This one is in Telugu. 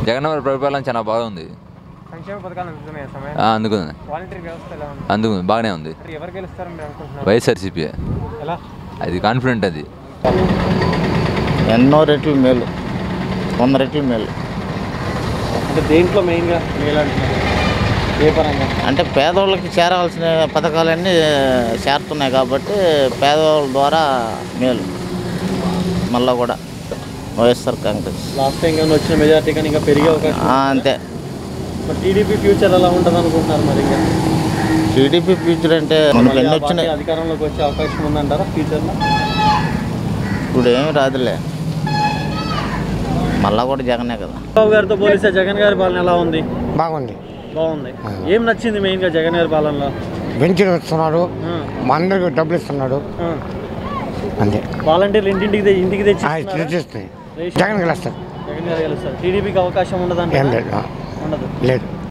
జగన్ గారి పరిపాలన చాలా బాగుంది సంక్షేమ పథకాలు అందుతున్నాయి సమయం ఆ, అందుకుంది వాలంటీర్ వ్యవస్థ ఎలా ఉంది అందుకుంది బాగానే ఉంది మరి ఎవరు గెలుస్తారని మీరు అనుకుంటున్నారు వైఎస్ఆర్సీపీ ఎలా అది కాన్ఫిడెంట్ అది ఎన్నో రెట్లు మేలు వంద రెట్లు మేలు అంటే దేంట్లో మెయిన్గా మేలు అంటున్నారు ఏ పరంగా అంటే పేదవాళ్ళకి చేరవలసిన పథకాలన్నీ చేరుతున్నాయి కాబట్టి పేదవాళ్ళ ద్వారా మేలు మళ్ళా కూడా వైఎస్ఆర్ కాంగ్రెస్ లాస్ట్ టైం కానీ వచ్చిన మెజార్టీ కానీ ఇంకా పెరిగే అవకాశం ఆ, అంతే మరి టీడీపీ ఫ్యూచర్ ఎలా ఉంటుంది అనుకుంటున్నారు మరి ఇంకా టీడీపీ ఫ్యూచర్ అంటే మనకు మళ్ళీ ఎన్ని ఆ వచ్చినాయి పార్టీ అధికారంలోకి వచ్చే అవకాశం ఉందంటారా ఫ్యూచర్లో ఇప్పుడు ఏమి రాదులే మళ్ళా కూడా జగనే కదా బాబు గారితో పోలిస్తే జగన్ గారి పాలన ఎలా ఉంది బాగుంది బాగుంది ఏం నచ్చింది మెయిన్గా జగన్ గారి పాలనలో పెన్షన్ ఇస్తున్నాడు ఆ, మా అందరికి డబ్బులు ఇస్తున్నాడు ఆ. అంతే వాలంటీర్లు ఇంటింటికి తె- ఇంటికి తెచ్చి ఆ, ఇస్తున్నారా? తెచ్చిస్తున్నాయి రేషన్ జగన్ గెలుస్తాడు జగన్ గారు గెలుస్తారు టీడీపీకి అవకాశం ఉండదంట ఏం లేదు ఆ, ఉండదు లేదు